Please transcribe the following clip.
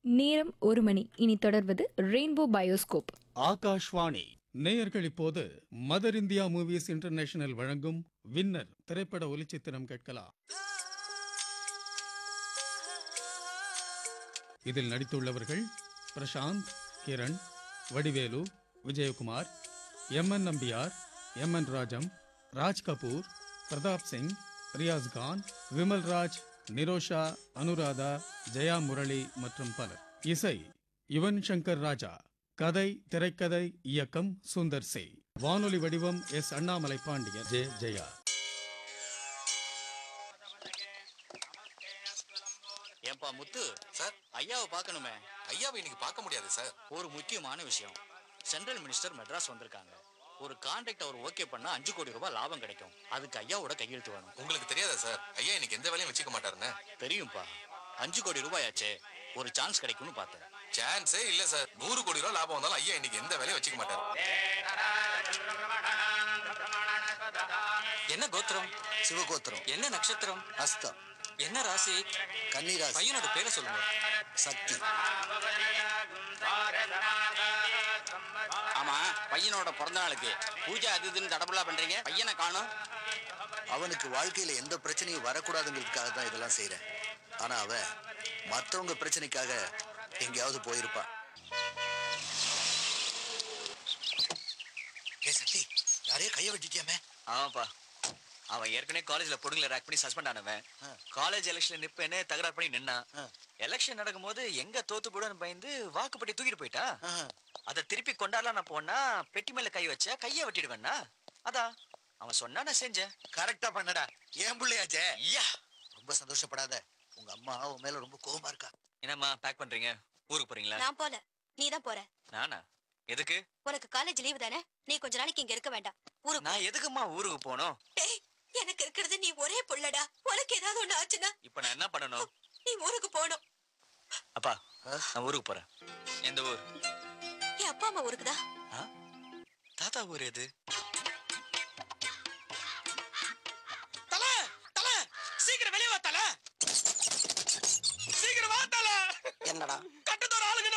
நேரம் ஒரு மணி இனி தொடர்வது ரெயின்போ பயோஸ்கோப் ஆகாஷ்வாணி நேயர்கள் இப்போது மதர் இந்தியா மூவிஸ் இன்டர்நேஷனல் வழங்கும் வின்னர் திரைப்பட ஒலிச்சித்திரம் கேட்கலாம் இதில் நடித்துள்ளவர்கள் Prashanth Kiran Vadivelu Vijayakumar M N Nambiar M N Rajam Raj Kapoor Pratap Singh Riyaz Khan Vimal Raj Nirosha Anuradha Jaya Murali மற்றும் பலர் இசை யுவன் சங்கர் ராஜா கதை திரைக்கதை இயக்கம் சுந்தர் சி வானொலி வடிவம் எஸ் அண்ணாமலை பாண்டியன் ஜே ஜெயா ஏன்பா முத்து சார் ஐயாவை பார்க்கணுமே ஐயாவை இன்னைக்கு பார்க்க முடியாது சார் ஒரு முக்கியமான விஷயம் சென்ட்ரல் மினிஸ்டர் மெட்ராஸ் வந்திருக்காங்க ஒரு கான்ட்ராக்ட் அவர் ஓகே பண்ணா அஞ்சு கோடி ரூபாய் லாபம் கிடைக்கும் அதுக்கு ஐயாவோட கையெழுத்து வேணும் உங்களுக்கு தெரியாதா சார் ஐயா இன்னைக்கு எந்த வேலையும் வச்சுக்க மாட்டாருன்னு தெரியும்பா அஞ்சு கோடி ரூபாய் ஆச்சே ஒரு சான்ஸ் கிடைக்கும்னு பார்த்தேன் சான்ஸே இல்ல சார் நூறு கோடி ரூபாய் லாபம் வந்தாலும் ஐயா இன்னைக்கு எந்த வேலையும் வச்சுக்க மாட்டாரு என்ன கோத்திரம் சிவகோத்திரம் என்ன நட்சத்திரம் அஸ்தம் என்ன ராசி கன்னிராசி பையனோட பேரை சொல்லுங்க சக்தி ஆமா பையனோட பிறந்த நாளுக்கு பூஜை அது இதுன்னு தடபுலா பண்றீங்க பையனை காணும் அவனுக்கு வாழ்க்கையில எந்த பிரச்சனையும் வரக்கூடாதுங்கிறதுக்காக தான் இதெல்லாம் செய்றேன் ஆனா அவன் மத்தவங்க பிரச்சனைக்காக எங்கேயாவது போயிருப்பான் ஏ சக்தி யாரையோ கைய வெட்டிட்டியாமே ஆமாப்பா அவன் ஏற்கனவே காலேஜ்ல பொடுங்களை ரேக் பண்ணி சஸ்பெண்ட் ஆனவன் ஆ. காலேஜ் எலெக்ஷன்ல நிப்பேன்னு தகராறு பண்ணி நின்னான் ஆ. எலெக்ஷன் நடக்கும்போது எங்க தோத்து போடுன்னு பயந்து வாக்குப்பட்டி தூக்கிட்டு போயிட்டா ஆஹா. அதை திருப்பி கொண்டாடலாம் நான் போனா பெட்டி மேல கை வச்ச கைய வெட்டிடுவேன்னா அதான் அவன் சொன்னா நான் செஞ்சேன் கரெக்டா பண்ணடா ஏன் பிள்ளையாச்சே ஐயா ரொம்ப சந்தோஷப்படாத உங்க அம்மா உன் மேல ரொம்ப கோவமா இருக்கா என்னம்மா பேக் பண்றீங்க ஊருக்கு போறீங்களா நான் போல நீ தான் போற நானா எதுக்கு உனக்கு காலேஜ் லீவு தானே நீ கொஞ்ச நாளைக்கு இங்க இருக்க வேண்டாம் ஊருக்கு நான் எதுக்கும்மா ஊருக்கு போகணும் டேய், எனக்கு இருக்கிறது நீ ஒரே புள்ளடா உனக்கு ஏதாவது ஒண்ணு ஆச்சுன்னா இப்ப நான் என்ன பண்ணணும் நீ ஊருக்கு போகணும் அப்பா ஆ? நான் ஊருக்கு போறேன் எந்த ஊர் என் அப்பா அம்மா ஊருக்கு தான் ஆ? தாத்தா ஊர் எது